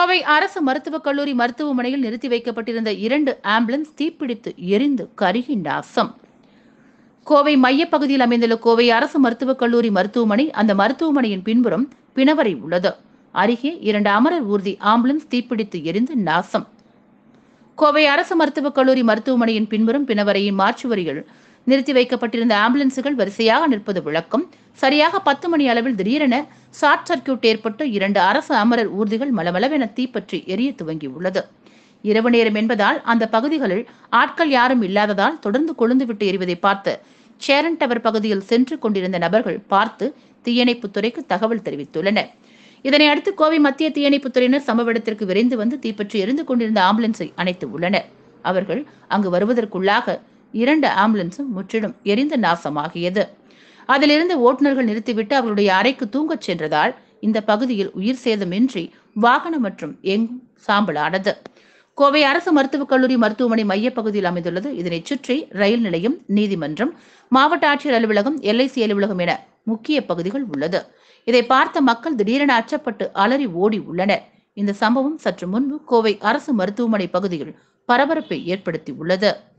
கோவை அரசு மருத்துவக் கல்லூரி மருத்துவமனையில் நிறுத்தி வைக்கப்பட்டிருந்த இரண்டு ஆம்புலன்ஸ் தீப்பிடித்து எரிந்து கருகி நாசம் கோவை மையப்பகுதியில் அமைந்துள்ள கோவை அரசு மருத்துவக் கல்லூரி மருத்துவமனை அந்த மருத்துவமனையின் பின்புறம் பிணவரை உள்ளது அருகே இரண்டு அமரர் ஊர்தி ஆம்புலன்ஸ் தீப்பிடித்து எரிந்து நாசம் கோவை அரசு மருத்துவக் கல்லூரி மருத்துவமனையின் பின்புறம் பிணவரையின் மாற்றுவரிகள் நிறுத்தி வைக்கப்பட்டிருந்த ஆம்புலன்ஸுகள் வரிசையாக நிற்பது விளக்கம் சரியாக பத்து மணி அளவில் திடீரென ஷார்ட் சர்க்கியூட் ஏற்பட்டு இரண்டு அரசு அமரர் ஊர்திகள் மலமளவென தீப்பற்றி எரிய துவங்கியுள்ளது இரவு நேரம் என்பதால் அந்த பகுதிகளில் ஆட்கள் யாரும் இல்லாததால் தொடர்ந்து கொழுந்துவிட்டு எரிவதை பார்த்து சேரன் டவர் பகுதியில் சென்று கொண்டிருந்த நபர்கள் பார்த்து தீயணைப்புத் துறைக்கு தகவல் தெரிவித்துள்ளனர் இதனை அடுத்து கோவை மத்திய தீயணைப்புத் துறையினர் சம்பவ இடத்திற்கு விரைந்து வந்து தீப்பற்றி எரிந்து கொண்டிருந்த ஆம்புலன்ஸை அணைத்து உள்ளனர் அவர்கள் அங்கு வருவதற்குள்ளாக இரண்டு ஆம்புலன்ஸும் முற்றிலும் எரிந்து நாசமாகியது அதிலிருந்து ஓட்டுநர்கள் நிறுத்திவிட்டு அவர்களுடைய அறைக்கு தூங்கச் சென்றதால் இந்த பகுதியில் உயிர் சேதமின்றி வாகனம் மற்றும் எங்கும் சாம்பலானது கோவை அரசு மருத்துவக் கல்லூரி மருத்துவமனை மையப்பகுதியில் அமைந்துள்ளது இதனைச் சுற்றி ரயில் நிலையம் நீதிமன்றம் மாவட்ட ஆட்சியர் அலுவலகம் எல்ஐசி அலுவலகம் என முக்கிய பகுதிகள் உள்ளது இதை பார்த்த மக்கள் திடீரென அச்சப்பட்டு அலறி ஓடி உள்ளனர் இந்த சம்பவம் சற்று முன்பு கோவை அரசு மருத்துவமனை பகுதியில் பரபரப்பை ஏற்படுத்தி உள்ளது